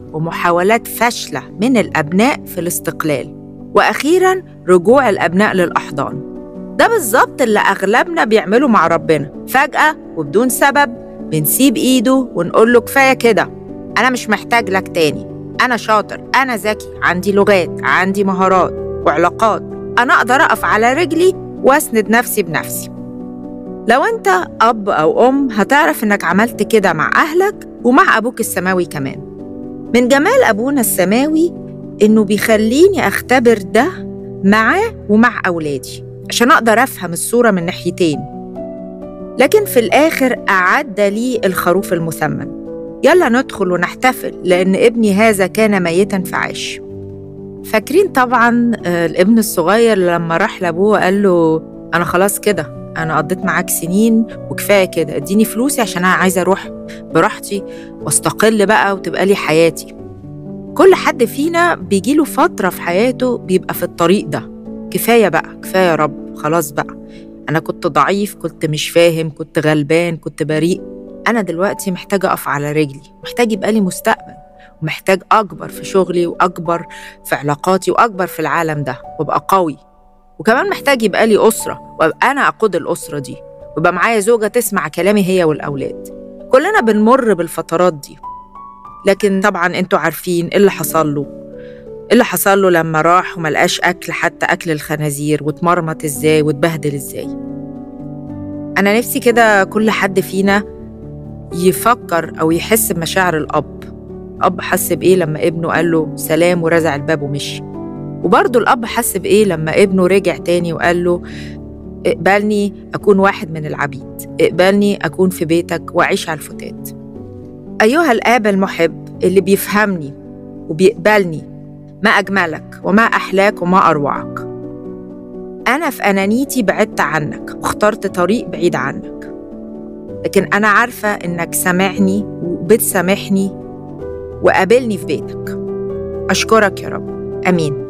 ومحاولات فاشلة من الأبناء في الاستقلال وأخيراً رجوع الأبناء للأحضان ده بالظبط اللي أغلبنا بيعمله مع ربنا فجأة وبدون سبب بنسيب إيده ونقول له كفاية كده أنا مش محتاج لك تاني أنا شاطر أنا ذكي عندي لغات عندي مهارات وعلاقات أنا أقدر أقف على رجلي وأسند نفسي بنفسي لو أنت أب أو أم هتعرف إنك عملت كده مع أهلك ومع أبوك السماوي كمان من جمال أبونا السماوي إنه بيخليني أختبر ده معاه ومع أولادي عشان أقدر أفهم الصورة من ناحيتين لكن في الآخر أعد لي الخروف المثمن يلا ندخل ونحتفل لأن ابني هذا كان ميتا فعاش فاكرين طبعا الابن الصغير لما راح لأبوه وقال له أنا خلاص كده أنا قضيت معاك سنين وكفاية كده اديني فلوسي عشان أنا عايزة أروح براحتي واستقل بقى وتبقى لي حياتي كل حد فينا بيجيله فترة في حياته بيبقى في الطريق ده كفاية بقى كفاية يا رب خلاص بقى أنا كنت ضعيف كنت مش فاهم كنت غلبان كنت بريء أنا دلوقتي محتاجة أقف على رجلي محتاج يبقى لي مستقبل ومحتاج أكبر في شغلي وأكبر في علاقاتي وأكبر في العالم ده وأبقى قوي وكمان محتاج يبقى لي أسرة وأبقى أنا أقود الأسرة دي ويبقى معايا زوجة تسمع كلامي هي والأولاد كلنا بنمر بالفترات دي لكن طبعا انتوا عارفين ايه اللي حصل له ايه اللي حصل له لما راح وملقاش اكل حتى اكل الخنازير واتمرمط ازاي واتبهدل ازاي انا نفسي كده كل حد فينا يفكر او يحس بمشاعر الاب اب حس بايه لما ابنه قال له سلام ورزع الباب ومشي وبرضه الاب حس بايه لما ابنه رجع تاني وقال له اقبلني اكون واحد من العبيد اقبلني اكون في بيتك واعيش على الفتات ايها الاب المحب اللي بيفهمني وبيقبلني ما اجملك وما احلاك وما اروعك انا في انانيتي بعدت عنك واخترت طريق بعيد عنك لكن انا عارفه انك سامعني وبتسامحني وقابلني في بيتك اشكرك يا رب امين